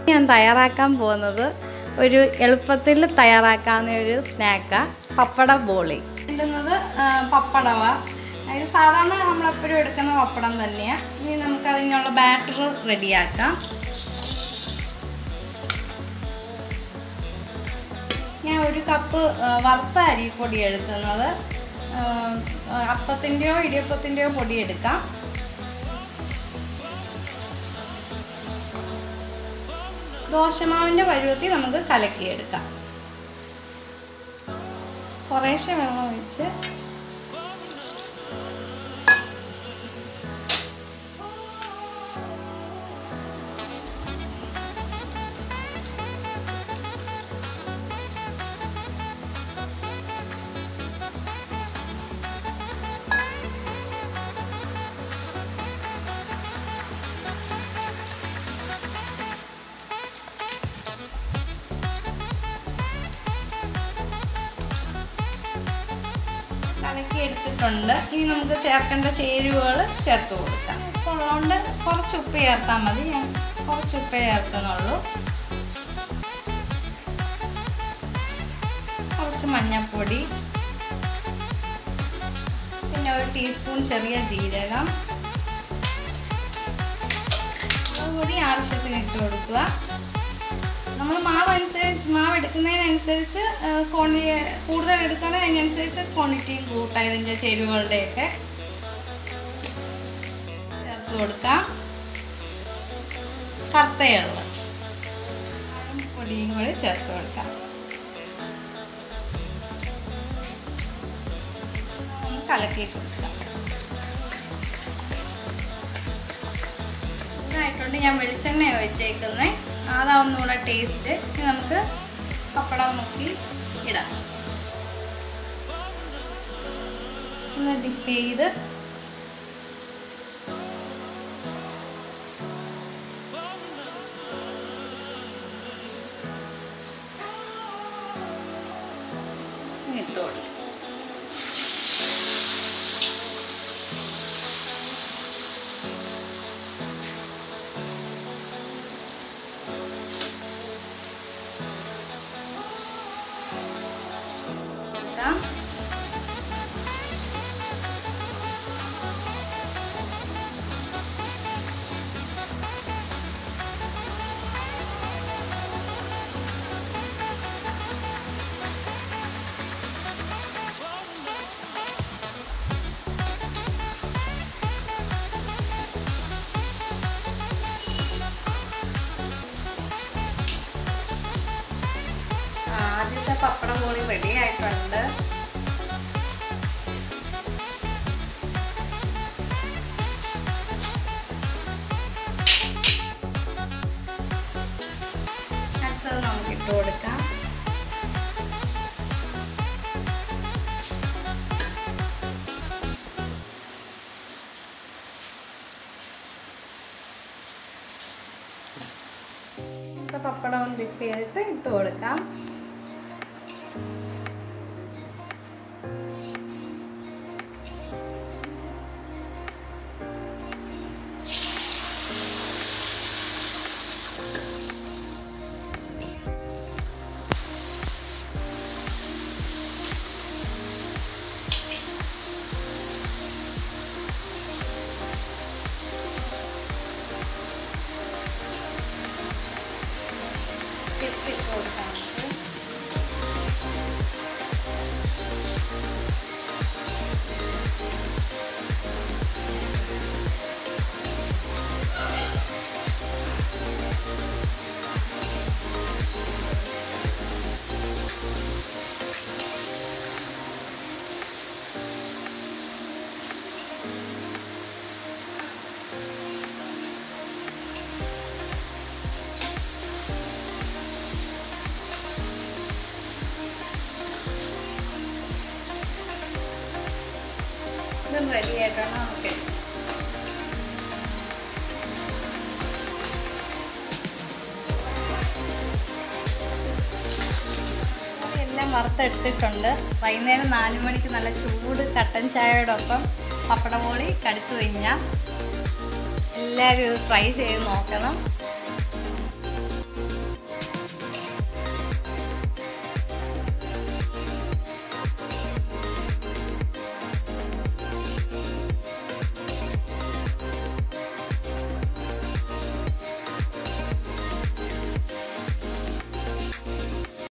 ഞാൻ തയ്യാറാക്കാൻ പോകുന്നത് ഒരു എളുപ്പത്തിൽ തയ്യാറാക്കാവുന്ന ഒരു സ്നാക്കാണ് പപ്പട ബോളി ഇടുന്നത് പപ്പടവ അതായത് സാധാരണ നമ്മളെപ്പോഴും എടുക്കുന്ന പപ്പടം തന്നെയാണ് ഇനി നമുക്ക് അതിനുള്ള ബാറ്റർ റെഡിയാക്കാം ഞാൻ ഒരു കപ്പ് ആ, വറുത്ത അരിപ്പൊടി എടുക്കുന്നത് ആ, അപ്പത്തിൻ്റെയോ ഇടിയപ്പത്തിൻ്റെയോ പൊടി എടുക്കാം ദോശമാവിൻ്റെ പരുവത്തിൽ നമുക്ക് കലക്കിയെടുക്കാം കുറേശ്ശെ വെള്ളം ഒഴിച്ച് കലക്കി എടുത്തിട്ടുണ്ട് ഇനി നമുക്ക് ചേർക്കേണ്ട ചേരുവകൾ ചേർത്ത് കൊടുക്കാം ഇപ്പോൾ ഉള്ളതുകൊണ്ട് കുറച്ച് ഉപ്പ് ചേർത്താൽ മതി ഞാൻ കുറച്ച് ഉപ്പേ ചേർക്കുന്നുള്ളൂ കുറച്ച് മഞ്ഞൾപ്പൊടി പിന്നെ ഒരു ടീസ്പൂൺ ചെറിയ ജീരകം അതുകൂടി ആവശ്യത്തിന് ഇട്ട് കൊടുക്കുക നമ്മൾ മാവ് അനുസരിച്ച് മാവ് എടുക്കുന്നതിനനുസരിച്ച് ക്വാണ്ടി കൂടുതൽ എടുക്കുകയാണെങ്കിൽ അതിനനുസരിച്ച് ക്വാണ്ടിറ്റിയും കൂട്ടാം ഇതിൻ്റെ ചേരുവകളുടെയൊക്കെ ചേർത്ത് കൊടുക്കാം കറുത്തയുള്ള പൊടിയും കൂടി ചേർത്ത് കൊടുക്കാം ഒന്ന് കലക്കി കൊടുക്കാം ഇതായിട്ടുണ്ട് ഞാൻ വെളിച്ചെണ്ണ ഒഴിച്ചേക്കുന്നത് അതാ ഒന്നുകൂടെ ടേസ്റ്റ് ഇനി നമുക്ക് പപ്പടം മുക്കി ഇടാം ഒന്ന് ഡിപ്പ് ചെയ്ത് ഇട്ട് കൊടുക്കാം കൊടുക്കാം ആദ്യത്തെ പപ്പടം കൂടി റെഡി ആയിട്ടുണ്ട് അടുത്തത് നമുക്ക് ഇട്ട് കൊടുക്കാം ഇപ്പൊ പപ്പടം ഡിപ്പ് ചെയ്തിട്ട് ഇട്ട് കൊടുക്കാം തിരിച്ചിട്ട് കൊടുക്കാം നമുക്ക് ഇതും റെഡി ആയിട്ടാണ് നമുക്ക് എടുക്കാം. എല്ലാം വറുത്തെടുത്തിട്ടുണ്ട് വൈകുന്നേരം നാല് മണിക്ക് നല്ല ചൂട് കട്ടൻ ചായയോടൊപ്പം പപ്പട പോളി കടിച്ചു തിന്നാം എല്ലാവരും ഇത് ട്രൈ ചെയ്ത് നോക്കണം